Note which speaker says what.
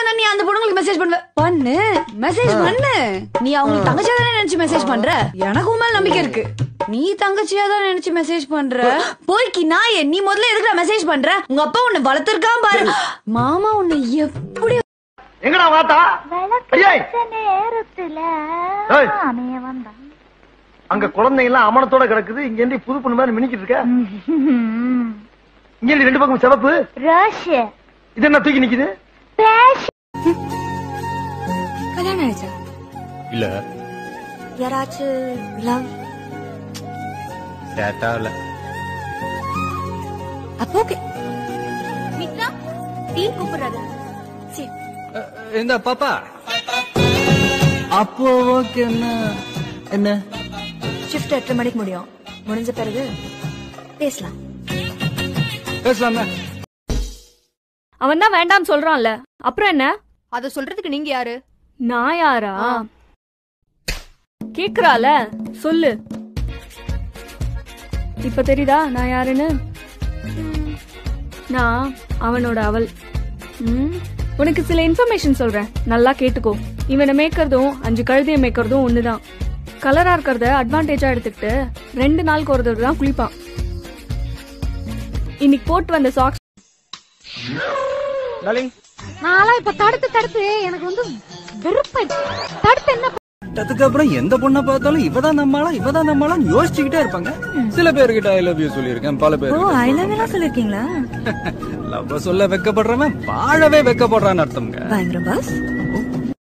Speaker 1: தானே நீ அந்த பொண்ணுங்களுக்கு மெசேஜ் பண்ணுவ பண்ணு மெசேஜ் பண்ணு நீ அவங்களுக்கு தங்கச்சியா தானே நினைச்சு மெசேஜ் பண்ற எனக்கு உன் மேல நம்பிக்கை இருக்கு நீ தங்கச்சியா தான் நினைச்சு மெசேஜ் பண்ற போய்க்கி நாயே நீ முதல்ல எதுக்குடா மெசேஜ் பண்ற உங்க அப்பா உன்னை வளர்த்திருக்கான் பாரு மாமா உன்னை எப்படி
Speaker 2: எங்கடா வாத்தா ஐயே
Speaker 3: நேரத்துல
Speaker 2: ஏய்.
Speaker 3: அமைய வந்தான்
Speaker 2: அங்க குழந்தைங்க எல்லாம் அமனத்தோட கிடக்குது இங்க இருந்து புது பொண்ணு மாதிரி மினிக்கிட்டு இருக்க இங்க இருந்து ரெண்டு பக்கம் சிவப்பு
Speaker 3: ரஷ்
Speaker 2: இது என்ன தூக்கி நிக்குது
Speaker 3: பேஷ்
Speaker 1: கல்யாணம் ஆயிடுச்சா
Speaker 4: இல்ல
Speaker 1: யாராச்சும் லவ்
Speaker 4: சேட்டா இல்ல
Speaker 1: அப்போ ஓகே மித்ரா டீ கூப்பிடுறாரு சரி
Speaker 4: இந்த பாப்பா அப்போ ஓகே என்ன என்ன
Speaker 1: ஷிஃப்ட் எட்டரை மணிக்கு முடியும் முடிஞ்ச பிறகு பேசலாம்
Speaker 4: பேசலாமே
Speaker 5: அவன் தான் வேண்டாம் சொல்றான்ல அப்புறம் என்ன
Speaker 6: அத சொல்றதுக்கு நீங்க யாரு
Speaker 5: நான் யாரா கேக்குறால சொல்லு இப்ப தெரியுதா நான் யாருன்னு நான் அவனோட அவள் ம், உனக்கு சில இன்ஃபர்மேஷன் சொல்றேன் நல்லா கேட்டுக்கோ இவனை மேய்க்கிறதும் அஞ்சு கழுதையை மேய்க்கிறதும் ஒண்ணுதான் கலரா இருக்கிறத அட்வான்டேஜா எடுத்துக்கிட்டு ரெண்டு நாளுக்கு ஒரு தடவை தான் குளிப்பான் இன்னைக்கு போட்டு வந்த சாக்ஸ்
Speaker 2: டார்லிங்
Speaker 3: நான்லாம் இப்ப தடுத்து தடுத்து எனக்கு வந்து வெறுப்பாயிடுச்சு தடுத்து என்ன
Speaker 4: அதுக்கப்புறம் எந்த பொண்ணை பார்த்தாலும் இவதான் நம்மளா இவதான் நம்மளா யோசிச்சுக்கிட்டே இருப்பாங்க சில பேர்கிட்ட ஐ லவ் யூ சொல்லியிருக்கேன் பல பேர்
Speaker 1: ஐ லவ் எல்லாம் சொல்லிருக்கீங்களா
Speaker 4: லவ் சொல்ல வெக்கப்படுறவன் வாழவே வெக்கப்படுறான்னு அர்த்தம்ங்க
Speaker 1: பயங்கரம் பாஸ்